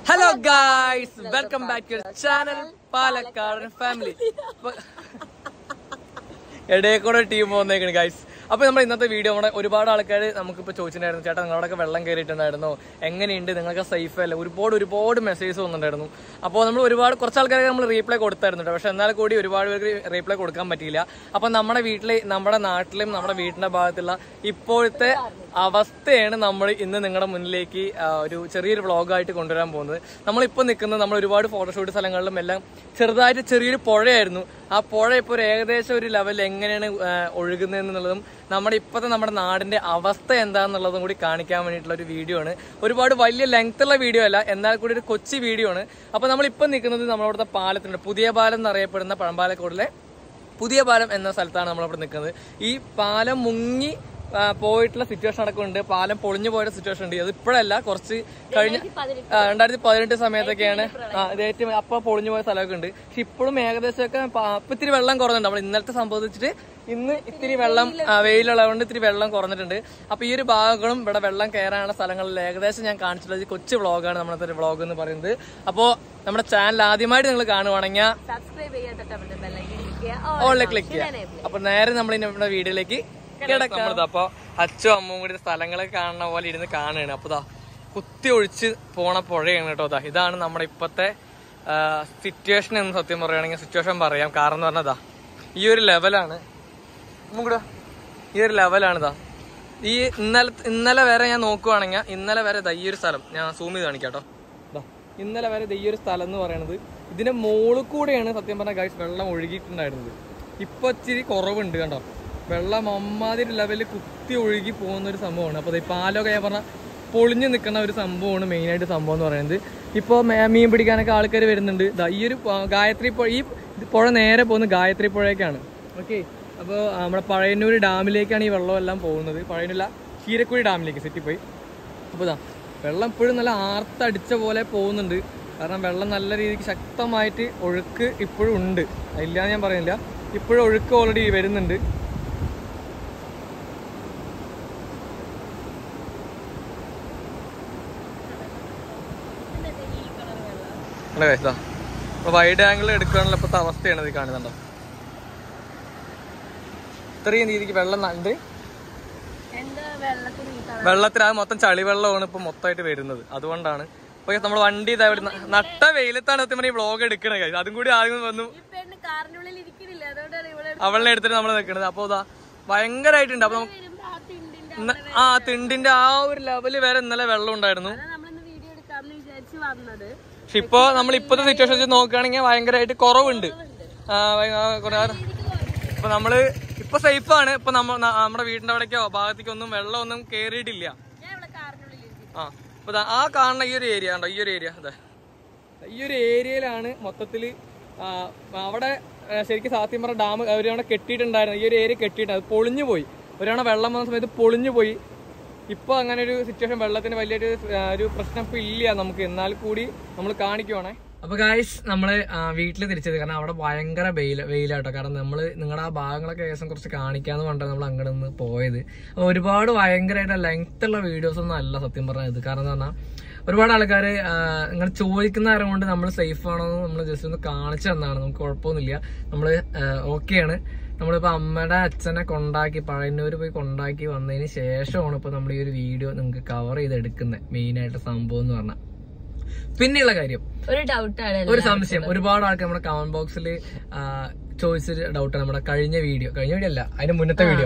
Hello guys welcome back to channel പാലക്കാടൻ family ഇടയിൽ കൂടെ ടീം വന്നേക്കണ് ഗായ്സ് അപ്പൊ നമ്മൾ ഇന്നത്തെ വീഡിയോ നമ്മുടെ ഒരുപാട് ആൾക്കാർ നമുക്കിപ്പോ ചോദിച്ചിട്ടുണ്ടായിരുന്നു ചേട്ടാ നിങ്ങളോടൊക്കെ വെള്ളം കയറിയിട്ടുണ്ടായിരുന്നോ എങ്ങനെയുണ്ട് നിങ്ങൾക്ക് സേഫ് അല്ല ഒരുപാട് ഒരുപാട് മെസ്സേജ് വന്നിട്ടുണ്ടായിരുന്നു അപ്പോൾ നമ്മൾ ഒരുപാട് കുറച്ച് ആൾക്കാർക്ക് നമ്മൾ റീപ്ലൈ കൊടുത്തായിരുന്നു കേട്ടോ. പക്ഷെ എന്നാൽ കൂടി ഒരുപാട് പേർക്ക് റീപ്ലൈ കൊടുക്കാൻ പറ്റിയില്ല അപ്പൊ നമ്മുടെ വീട്ടിലെ നമ്മുടെ നാട്ടിലും നമ്മുടെ വീടിന്റെ ഭാഗത്തുള്ള ഇപ്പോഴത്തെ അവസ്ഥയാണ് നമ്മൾ ഇന്ന് നിങ്ങളുടെ മുന്നിലേക്ക് ആ, ഒരു ചെറിയൊരു വ്ളോഗായിട്ട് കൊണ്ടുവരാൻ പോകുന്നത് നമ്മളിപ്പോൾ നിൽക്കുന്നത് നമ്മൾ ഒരുപാട് ഫോട്ടോഷൂട്ട് സ്ഥലങ്ങളിലും എല്ലാം ചെറുതായിട്ട് ചെറിയൊരു പുഴയായിരുന്നു ആ പുഴ ഇപ്പോൾ ഒരു ഏകദേശം ഒരു ലെവൽ എങ്ങനെയാണ് ആ, ഒഴുകുന്നതെന്നുള്ളതും നമ്മുടെ ഇപ്പോഴത്തെ നമ്മുടെ നാടിന്റെ അവസ്ഥ എന്താണെന്നുള്ളതും കൂടി കാണിക്കാൻ വേണ്ടിയിട്ടുള്ള ഒരു വീഡിയോ ആണ് ഒരുപാട് വലിയ ലെങ്ത് ഉള്ള വീഡിയോ അല്ല എന്നാൽ കൂടി ഒരു കൊച്ചു വീഡിയോ ആണ് അപ്പോൾ നമ്മളിപ്പോൾ നിൽക്കുന്നത് നമ്മളവിടുത്തെ പാലത്തിനുണ്ട് പുതിയ പാലം എന്നറിയപ്പെടുന്ന പഴമ്പാലക്കോടിലെ പുതിയ പാലം എന്ന സ്ഥലത്താണ് നമ്മളിവിടെ നിൽക്കുന്നത് ഈ പാലം മുങ്ങി ആ, പോയിട്ടുള്ള സിറ്റുവേഷൻ അടക്കമുണ്ട് പാലം പൊളിഞ്ഞു പോയ സിറ്റുവേഷൻ ഉണ്ട് അത് ഇപ്പോഴല്ല കുറച്ച് കഴിഞ്ഞ ആ, രണ്ടായിരത്തി പതിനെട്ട് സമയത്തൊക്കെയാണ് ആ, ഇത് ഏറ്റവും അപ്പൊ പൊളിഞ്ഞു പോയ സ്ഥലമൊക്കെ ഉണ്ട് പക്ഷെ ഇപ്പോഴും ഏകദേശമൊക്കെ പ- ഇപ്പൊ ഇത്തിരി വെള്ളം കുറഞ്ഞിട്ടുണ്ട് നമ്മൾ ഇന്നലത്തെ സംഭവിച്ചിട്ട് ഇന്ന് ഇത്തിരി വെള്ളം ആ, വെയിലുള്ളതുകൊണ്ട് ഇത്തിരി വെള്ളം കുറഞ്ഞിട്ടുണ്ട് അപ്പൊ ഈ ഒരു ഭാഗങ്ങളും ഇവിടെ വെള്ളം കയറാനുള്ള സ്ഥലങ്ങളിൽ ഏകദേശം ഞാൻ കാണിച്ചിട്ടുള്ളത് ഈ കൊച്ചു വ്ളോഗാണ് നമ്മളത്തെ ഒരു വ്ളോഗ് എന്ന് പറയുന്നത് അപ്പോ നമ്മുടെ ചാനൽ ആദ്യമായിട്ട് നിങ്ങൾ കാണുവാണെങ്കിൽ സബ്സ്ക്രൈബ് ചെയ്യാൻ തൊട്ടപ്പുറത്തെ ബെല്ലൈക്കൺ ക്ലിക്ക് ഓളിൽ ക്ലിക്ക് ചെയ്യാം അപ്പൊ നേരെ നമ്മൾ ഇനി നമ്മുടെ വീഡിയോയിലേക്ക് കിടക്കാം അപ്പൊ അച്ഛനും അമ്മയും കൂടി സ്ഥലങ്ങളൊക്കെ കാണുന്ന പോലെ ഇരുന്ന് കാണുകയാണ് അപ്പൊ ദാ കുത്തി ഒഴിച്ച് പോണ പുഴയാണ് കേട്ടോ ദാ ഇതാണ് നമ്മുടെ ഇപ്പത്തെ സിറ്റുവേഷൻ എന്ന് സത്യം പറയുകയാണെങ്കിൽ സിറ്റുവേഷൻ പറയാം കാരണം എന്ന് പറഞ്ഞതാ ഈ ഒരു ലെവലാണ് കൂടെ ഈ ഒരു ലെവലാണ് ഇതാ ഈ ഇന്നലെ ഇന്നലെ വരെ ഞാൻ നോക്കുവാണെങ്കിൽ ഇന്നലെ വരെ ദാ ഈ ഒരു സ്ഥലം ഞാൻ സൂം ചെയ്ത് കാണിക്കാം കേട്ടോ ദാ ഇന്നലെ വരെ ദാ ഈ ഒരു സ്ഥലം എന്ന് പറയുന്നത് ഇതിന്റെ മോളിൽ കൂടെയാണ് സത്യം പറഞ്ഞ ഗൈസ് വെള്ളം ഒഴുകിയിട്ടുണ്ടായിരുന്നത് ഇപ്പൊ ഇച്ചിരി കുറവുണ്ട് കണ്ടോ വെള്ളം അമ്മാതിരി ലെവലിൽ കുത്തി ഒഴുകി പോകുന്ന ഒരു സംഭവമാണ് അപ്പോൾ ഈ പാലൊക്കെ ഞാൻ പറഞ്ഞ പൊളിഞ്ഞു നിൽക്കുന്ന ഒരു സംഭവമാണ് മെയിനായിട്ട് സംഭവം എന്ന് പറയുന്നത് ഇപ്പോൾ മീൻ പിടിക്കാനൊക്കെ ആൾക്കാർ വരുന്നുണ്ട് ദാ ഈ ഒരു പ- ഗായത്രി പുഴ ഈ പുഴ നേരെ പോകുന്നത് ഗായത്രി പുഴയൊക്കെയാണ് ഓക്കെ അപ്പോൾ നമ്മുടെ പഴയന്നൂർ ഡാമിലേക്കാണ് ഈ വെള്ളം എല്ലാം പോകുന്നത് പഴയന്നൂല ചീരക്കുഴി ഡാമിലേക്ക് സിറ്റി പോയി അപ്പോൾ ഇതാ വെള്ളം ഇപ്പോഴും നല്ല ആർത്തടിച്ച പോലെ പോകുന്നുണ്ട് കാരണം വെള്ളം നല്ല രീതിക്ക് ശക്തമായിട്ട് ഒഴുക്ക് ഇപ്പോഴും ഉണ്ട് ഇല്ലാന്ന് ഞാൻ പറയുന്നില്ല ഇപ്പോഴും ഒഴുക്ക് ഓൾറെഡി വരുന്നുണ്ട് അല്ലേ ഇതാ ഇപ്പൊ വൈഡ് ആംഗിൾ എടുക്കുകയാണല്ലോ ഇപ്പോഴത്തെ അവസ്ഥയാണ് ഇത് കാണുന്നുണ്ടോ ഇത്രയും രീതിക്ക് വെള്ളം ഉണ്ട് എന്താ വെള്ളത്തിന് ഈ കളർ വെള്ളത്തിൽ അത് മൊത്തം ചളിവെള്ളമാണ് ഇപ്പൊ മൊത്തമായിട്ട് വരുന്നത് അതുകൊണ്ടാണ് ഇപ്പൊ നമ്മൾ വണ്ടി ഇതാ ഇവിടെ ന- നട്ട വെയിലത്താണ് സത്യം പറഞ്ഞ വ്ളോഗ് എടുക്കണത് guys. അതും കൂടി ആദ്യം വന്നു ഈ പെണ്ണ് കാറിനുള്ളിൽ ഇരിക്കുന്നില്ല അതുകൊണ്ടാണ് ഇവിടെ അവളിനെ എടുത്തിട്ട് നമ്മൾ നിൽക്കുന്നത് അപ്പൊ ഇതാ ഭയങ്കരമായിട്ടുണ്ട് അപ്പൊ നമുക്ക് വരുമ്പോ ആ തിണ്ടിന്റെ ഇന്ന- ആ തിണ്ടിന്റെ ആ ഒരു ലെവല് വരെ ഇന്നലെ വെള്ളം ഉണ്ടായിരുന്നു അതാണ് നമ്മളിന്ന് വീഡിയോ എടുക്കാമെന്ന് വിചാരിച്ച് വന്നത് പക്ഷെ ഇപ്പൊ നമ്മൾ ഇപ്പോഴത്തെ സിറ്റുവേഷൻ വെച്ച് നോക്കുകയാണെങ്കിൽ ഭയങ്കരമായിട്ട് കുറവുണ്ട് ആ, ഭയ- ആ, കുറേ- ഇപ്പൊ നമ്മള് ഇപ്പൊ സേഫ് ആണ് ഇപ്പൊ നമ്മ ന- നമ്മുടെ വീടിന്റെ അവിടേക്കോ ഭാഗത്തേക്കോ ഒന്നും വെള്ളം ഒന്നും കേറിയിട്ടില്ല ഞാൻ ഇവിടെ കാറിനുള്ളിൽ ഇരിക്കും ആ അപ്പൊ ദാ ആ കാണുന്ന ഈ ഒരു ഏരിയ ഉണ്ടോ ഈ ഒരു ഏരിയ അതെ ഈ ഒരു ഏരിയയിലാണ് മൊത്തത്തില് ആ, അവിടെ ആ, ശരിക്കും സത്യം പറഞ്ഞ ഡാം അവരവിടെ കെട്ടിയിട്ടുണ്ടായിരുന്നു ഈ ഒരു ഏരിയ കെട്ടിയിട്ട് അത് പൊളിഞ്ഞു പോയി ഒരാണ വെള്ളം വന്ന സമയത്ത് പൊളിഞ്ഞു പോയി ഇപ്പൊ അങ്ങനെ ഒരു സിറ്റുവേഷൻ വെള്ളത്തിന് വലിയൊരു ആ, ഒരു പ്രശ്നം ഇപ്പൊ ഇല്ല നമുക്ക് എന്നാൽ കൂടി നമ്മൾ കാണിക്കുവാണേ അപ്പൊ ഗായ്സ് നമ്മള് വീട്ടിൽ തിരിച്ചത് കാരണം അവിടെ ഭയങ്കര വെയിൽ വെയിലാട്ടോ കാരണം നമ്മള് നിങ്ങളുടെ ആ ഭാഗങ്ങളൊക്കെ ഏകദേശം കുറച്ച് കാണിക്കാന്ന് പറഞ്ഞാൽ നമ്മൾ അങ്ങോട്ട് നിന്ന് പോയത് അപ്പൊ ഒരുപാട് ഭയങ്കരമായിട്ട് ലെങ്ത് ഉള്ള വീഡിയോസ് ഒന്നും അല്ല സത്യം പറഞ്ഞത് കാരണം എന്ന് പറഞ്ഞാൽ ഒരുപാട് ആൾക്കാർ ഇങ്ങനെ ചോദിക്കുന്ന നേരം കൊണ്ട് നമ്മൾ സേഫ് ആണോ എന്ന് നമ്മൾ ജസ്റ്റ് ഒന്ന് കാണിച്ചു തന്നാണ് നമുക്ക് കുഴപ്പമൊന്നുമില്ല നമ്മൾ ഓക്കെയാണ് നമ്മളിപ്പോ അമ്മയുടെ അച്ഛനെ കൊണ്ടാക്കി പഴയന്നൂര് പോയി കൊണ്ടാക്കി വന്നതിന് ശേഷമാണ് ഇപ്പൊ നമ്മൾ ഈ ഒരു വീഡിയോ നിങ്ങൾക്ക് കവർ ചെയ്ത് എടുക്കുന്നത് മെയിൻ ആയിട്ട് സംഭവം എന്ന് പറഞ്ഞാൽ പിന്നെയുള്ള കാര്യം ഒരു ഡൗട്ടാണ് ഒരു സംശയം ഒരുപാട് ആൾക്കാർ നമ്മുടെ കമന്റ് ബോക്സിൽ ചോദിച്ചൊരു ഡൗട്ടാണ് നമ്മുടെ കഴിഞ്ഞ വീഡിയോ കഴിഞ്ഞ വീഡിയോ അല്ല അതിന്റെ മുന്നത്തെ വീഡിയോ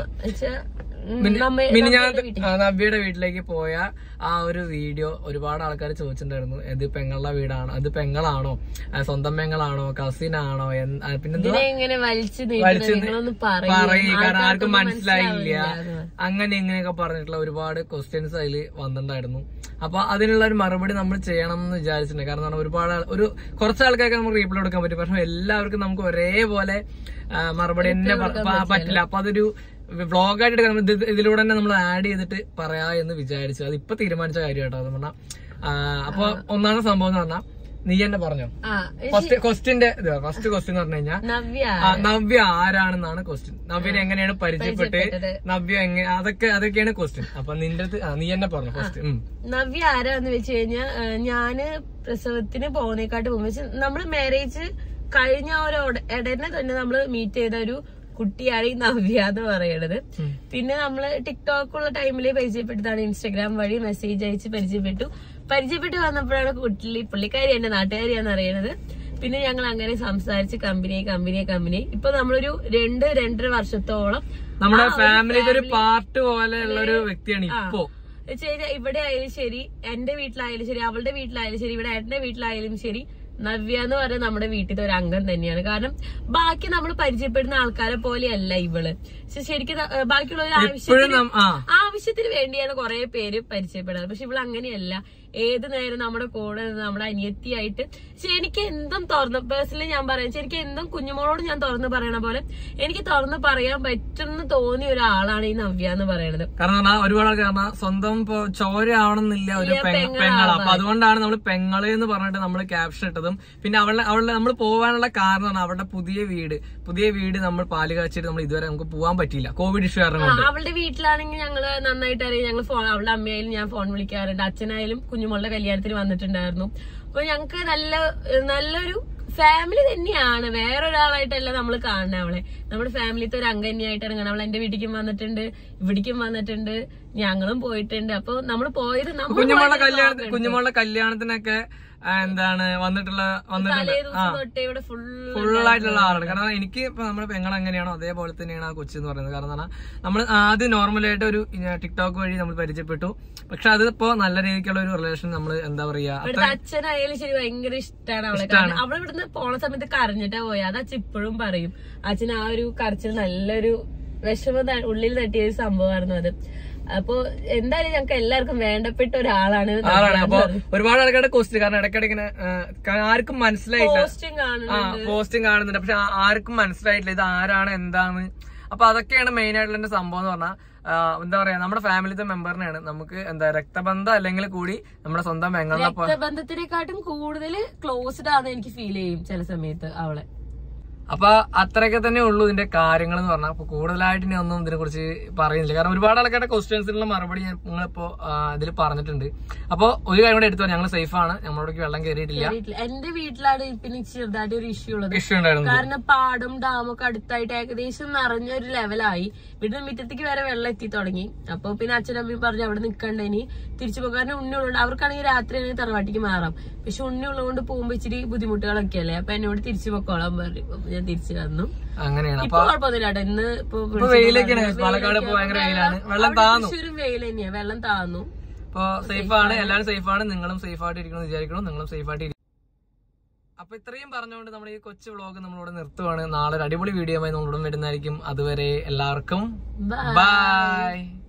മിനി ഞാൻ നവ്യയുടെ വീട്ടിലേക്ക് പോയ ആ ഒരു വീഡിയോ ഒരുപാട് ആൾക്കാർ ചോദിച്ചിട്ടുണ്ടായിരുന്നു ഇത് പെങ്ങളുടെ വീടാണോ അത് പെങ്ങളാണോ ആ, സ്വന്തം പെങ്ങളാണോ കസിൻ ആണോ എന്ത്- ആ, പിന്നെന്താ എങ്ങനെ വലിച്ചു വലിച്ച് നിങ്ങളൊന്ന് പറയും കാരണം ആർക്കും മനസ്സിലായില്ല അങ്ങനെ ഇങ്ങനെയൊക്കെ പറഞ്ഞിട്ടുള്ള ഒരുപാട് ക്വസ്റ്റ്യൻസ് അതിൽ വന്നിട്ടുണ്ടായിരുന്നു അപ്പൊ അതിനുള്ള ഒരു മറുപടി നമ്മൾ ചെയ്യണം എന്ന് വിചാരിച്ചിട്ടുണ്ട് കാരണം എന്താണ് ഒരുപാട് ആൾ- ഒരു കുറച്ച് ആൾക്കാർക്ക് നമുക്ക് റീപ്ലൈ കൊടുക്കാൻ പറ്റും പക്ഷെ എല്ലാവർക്കും നമുക്ക് ഒരേപോലെ ആ, മറുപടി തന്നെ പ- പ- പറ്റില്ല അപ്പൊ അതൊരു വ്ളോഗായിട്ട് എടുക്കാൻ ഇത് ഇതിലൂടെ തന്നെ നമ്മൾ ആഡ് ചെയ്തിട്ട് പറയാ എന്ന് വിചാരിച്ചു അത് ഇപ്പൊ തീരുമാനിച്ച കാര്യം കേട്ടോ അത് പറഞ്ഞാൽ അപ്പൊ ഒന്നാണ് സംഭവം എന്ന് പറഞ്ഞാൽ നീ തന്നെ പറഞ്ഞോ ആ ഫസ്റ്റ് ക്വസ്റ്റിന്റെ ഫസ്റ്റ് ക്വസ്റ്റ്യൻ എന്ന് പറഞ്ഞു കഴിഞ്ഞാൽ നവ്യ ആ, നവ്യ ആരാണെന്നാണ് ക്വസ്റ്റ്യൻ നവ്യനെ എങ്ങനെയാണ് പരിചയപ്പെട്ട് പരിചയപ്പെട്ടത്. നവ്യ എങ്ങനെ അതൊക്കെ അതൊക്കെയാണ് ക്വസ്റ്റ്യൻ അപ്പൊ നിന്റെ അടുത്ത് ആ, നീ തന്നെ പറഞ്ഞു ക്വസ്റ്റ്യൻ നവ്യ ആരാന്ന് വെച്ച് കഴിഞ്ഞാൽ ഞാന് പ്രസവത്തിന് പോകുന്നേക്കാട്ട് മുമ്പ് വെച്ച് നമ്മള് മാരേജ് കഴിഞ്ഞ ആ ഒരു ഉട- ഇടനെ തന്നെ നമ്മള് മീറ്റ് ചെയ്ത ഒരു കുട്ടിയാണ് ഈ നവ്യ എന്ന് പറയണത് പിന്നെ നമ്മള് ടിക്ടോക്കുള്ള ടൈമില് പരിചയപ്പെട്ടതാണ് ഇൻസ്റ്റാഗ്രാം വഴി മെസ്സേജ് അയച്ച് പരിചയപ്പെട്ടു പരിചയപ്പെട്ട് വന്നപ്പോഴാണ് കുട്ടി പുള്ളിക്കാരി എന്റെ നാട്ടുകാരിയാന്ന് അറിയണത് പിന്നെ ഞങ്ങൾ അങ്ങനെ സംസാരിച്ച് കമ്പനി കമ്പനി കമ്പനി ഇപ്പൊ നമ്മളൊരു രണ്ട് രണ്ടര വർഷത്തോളം നമ്മുടെ ആ ഒരു ഫാമിലിയുടെ ഒരു family- പാർട്ട് പോലെയുള്ള ഒരു വ്യക്തിയാണ് ഇപ്പോ ശരി ഇവിടെ ആയാലും ശരി എന്റെ വീട്ടിലായാലും ശരി അവളുടെ വീട്ടിലായാലും ശരി ഇവിടെ ഏട്ടന്റെ വീട്ടിലായാലും ശരി നവ്യ എന്ന് പറയുന്നത് നമ്മുടെ വീട്ടിലെ ഒരു അംഗം തന്നെയാണ് കാരണം ബാക്കി നമ്മൾ പരിചയപ്പെടുന്ന ആൾക്കാരെ പോലെയല്ല ഇവള് പക്ഷെ ശരിക്കും ന- ഏഹ് ബാക്കിയുള്ള ഒരു എപ്പോഴും ആവശ്യത്തിന് നം- ആ ആവശ്യത്തിന് വേണ്ടിയാണ് കുറെ പേര് പരിചയപ്പെടുന്നത് പക്ഷെ ഇവള് അങ്ങനെയല്ല ഏത് നേരം നമ്മുടെ കൂടെ നിന്ന് നമ്മുടെ അനിയത്തിയായിട്ട് പക്ഷെ എനിക്ക് എന്തും തുറന്ന് പേഴ്സണലി ഞാൻ പറയാം പക്ഷെ എനിക്ക് എന്തും കുഞ്ഞുമോളോട് ഞാൻ തുറന്ന് പറയണ പോലെ എനിക്ക് തുറന്ന് പറയാൻ പറ്റുമെന്ന് തോന്നിയ ഒരാളാണ് ഈ നവ്യ എന്ന് പറയുന്നത് കാരണം പറഞ്ഞാ ഒരുപാട് ആൾക്കാർ പറഞ്ഞാ സ്വന്തം ഇപ്പൊ ചോര ആവണമെന്നില്ല ഒരു ഇല്ല, പെങ്ങ- പെങ്ങളാവാൻ. പെങ്ങള അപ്പൊ അതുകൊണ്ടാണ് നമ്മൾ പെങ്ങള് എന്ന് പറഞ്ഞിട്ട് നമ്മൾ ക്യാപ്ഷൻ ഇട്ടതും പിന്നെ അവളുടെ അവളുടെ നമ്മൾ പോകാനുള്ള കാരണമാണ് അവളുടെ പുതിയ വീട് പുതിയ വീട് നമ്മൾ പാല് കാച്ചിട്ട് നമ്മൾ ഇതുവരെ നമുക്ക് പോകാൻ പറ്റിയില്ല കോവിഡ് ഇഷ്യൂ കാരണം ആ, കൊണ്ട് അവളുടെ വീട്ടിലാണെങ്കിൽ ഞങ്ങള് നന്നായിട്ട് അറിയാം ഞങ്ങൾ ഫോൺ അവളുടെ അമ്മയായാലും ഞാൻ ഫോൺ വിളിക്കാറുണ്ട് അച്ഛനായാലും കുഞ്ഞുമോളുടെ കല്യാണത്തിന് വന്നിട്ടുണ്ടായിരുന്നു അപ്പൊ ഞങ്ങക്ക് നല്ല നല്ലൊരു ഫാമിലി തന്നെയാണ് വേറൊരാളായിട്ടല്ല നമ്മൾ കാണുന്നത് അവളെ നമ്മുടെ ഫാമിലിത്തെ ഒരു അംഗം തന്നെയായിട്ടാണ് കാണുന്നത് അവൾ എന്റെ വീട്ടിലേക്കും വന്നിട്ടുണ്ട് ഇവിടേക്കും വന്നിട്ടുണ്ട് ഞങ്ങളും പോയിട്ടുണ്ട് അപ്പൊ നമ്മൾ പോയത് നമ്മൾ കുഞ്ഞുമോളുടെ പോയത് കല്യാണത്തിന് കുഞ്ഞുമോളുടെ കല്യാണത്തിനൊക്കെ ആ, എന്താണ് വന്നിട്ടുള്ള വന്നിട്ടുണ്ട് തലേ ദിവസം തൊട്ടേ ഇവിടെ ഫുൾ ഫുള്ളായിട്ടുള്ള ആളാണ് കാരണം എനിക്ക് ഇപ്പൊ നമ്മുടെ പെങ്ങൾ എങ്ങനെയാണോ അതേപോലെ തന്നെയാണ് ആ കൊച്ചു എന്ന് പറയുന്നത് കാരണം എന്താണ് നമ്മൾ ആദ്യം നോർമലായിട്ട് ഒരു ടിക്ടോക്ക് വഴി നമ്മൾ പരിചയപ്പെട്ടു പക്ഷെ അത് ഇപ്പോ നല്ല രീതിക്കുള്ള ഒരു റിലേഷൻ നമ്മൾ എന്താ പറയാ അത്ര ഇവിടുത്തെ അച്ഛനായാലും ശരി ഭയങ്കര ഇഷ്ടമാണ് അവളെ കാരണം അവളെ ഇവിടുന്ന് പോണ സമയത്ത് കരഞ്ഞിട്ടാ പോയി അത് അച്ഛൻ ഇപ്പോഴും പറയും അച്ഛൻ ആ ഒരു കരച്ചിൽ നല്ലൊരു വിഷമം ത- ഉള്ളിൽ തട്ടിയ ഒരു സംഭവമായിരുന്നു അത് അപ്പൊ എന്തായാലും ഞങ്ങൾക്ക് എല്ലാവർക്കും വേണ്ടപ്പെട്ട ഒരാളാണ് ആളാണ് അപ്പൊ ഒരുപാട് ആൾക്കാരുടെ ക്വസ്റ്റ്യൻ കാരണം ഇടയ്ക്കിടെ ഇങ്ങനെ ആ, ക- ആർക്കും മനസ്സിലായില്ല പോസ്റ്റും കാണുന്നു ആ പോസ്റ്റും കാണുന്നുണ്ട് പക്ഷെ ആ- ആർക്കും മനസ്സിലായിട്ടില്ല ഇത് ആരാണ് എന്താണ് അപ്പൊ അതൊക്കെയാണ് മെയിൻ ആയിട്ടുള്ള എന്റെ സംഭവം എന്ന് പറഞ്ഞാൽ എന്താ പറയാ നമ്മുടെ ഫാമിലിത്തെ മെമ്പറിനെയാണ് നമുക്ക് എന്താ രക്തബന്ധം അല്ലെങ്കിൽ കൂടി നമ്മുടെ സ്വന്തം പെങ്ങളുടെ പോ- രക്തബന്ധത്തിനെക്കാട്ടും കൂടുതൽ ക്ലോസ്ഡ് ആണെന്ന് എനിക്ക് ഫീൽ ചെയ്യും ചില സമയത്ത് അവളെ അപ്പൊ അത്രയൊക്കെ തന്നെ ഉള്ളൂ ഇതിന്റെ കാര്യങ്ങൾ എന്ന് പറഞ്ഞാൽ അപ്പൊ കൂടുതലായിട്ട് ഇനി ഒന്നും ഇതിനെ കുറിച്ച് പറയുന്നില്ല കാരണം ഒരുപാട് ആൾക്കാരുടെ ക്വസ്റ്റ്യൻസിനുള്ള മറുപടി ഞാൻ നിങ്ങളിപ്പോ ഇതിൽ പറഞ്ഞിട്ടുണ്ട് അപ്പൊ ഒരു കാര്യം കൂടെ എടുത്തു ഞങ്ങൾ സേഫ് ആണ് നമ്മളോടേക്ക് വെള്ളം കയറിയിട്ടില്ല വീട്ടിൽ എന്റെ വീട്ടിലാണ് പിന്നെ ചെറുതായിട്ട് ഒരു ഇഷ്യൂ ഉള്ളത് ഇഷ്യൂ ഉണ്ടായിരുന്നു കാരണം പാടും ഡാമും ഒക്കെ അടുത്തായിട്ട് ഏകദേശം നിറഞ്ഞൊരു ലെവലായി വീടിന് മുറ്റത്തേക്ക് വരെ വെള്ളം എത്തി തുടങ്ങി അപ്പൊ പിന്നെ അച്ഛനമ്മയും പറഞ്ഞു അവിടെ നിൽക്കണ്ട ഇനി തിരിച്ചു പോകാൻ കാരണം ഉണ്ണി ഉള്ളതുകൊണ്ട് അവർക്കാണെങ്കിൽ രാത്രിയാണെങ്കിൽ തറവാട്ടിക്ക് മാറാം പക്ഷെ ഉണ്ണി ഉള്ളതുകൊണ്ട് പോകുമ്പോ ഇച്ചിരി ബുദ്ധിമുട്ടുകളൊക്കെ അല്ലേ അപ്പൊ എന്നോട് തിരിച്ചു പൊക്കോളാൻ പറഞ്ഞു അപ്പൊ ഞാൻ തിരിച്ചു വന്നു അങ്ങനെയാണ് ഇപ്പൊ കുഴപ്പമൊന്നുമില്ല കേട്ടോ ഇന്ന് ഇപ്പൊ ഇപ്പൊ വെയിലൊക്കെയാണ് പാലക്കാട് ഇപ്പൊ ഭയങ്കര വെയിലാണ് വെള്ളം താന്നു തൃശ്ശൂരും വെയിൽ തന്നെയാ വെള്ളം താന്നു അപ്പൊ സേഫ് ആണ് എല്ലാവരും സേഫ് ആണ് നിങ്ങളും സേഫ് ആയിട്ട് ഇരിക്കണം എന്ന് വിചാരിക്കണം നിങ്ങളും സേഫ് ആയിട്ട് ഇരിക്കണം അപ്പൊ ഇത്രയും പറഞ്ഞുകൊണ്ട് നമ്മുടെ ഈ കൊച്ചു വ്ളോഗ് നമ്മളിവിടെ നിർത്തുവാണ് നാളെ ഒരു അടിപൊളി വീഡിയോ ആയി നമ്മളിവിടെ വരുന്നതായിരിക്കും അതുവരെ എല്ലാവർക്കും Bye. ബൈ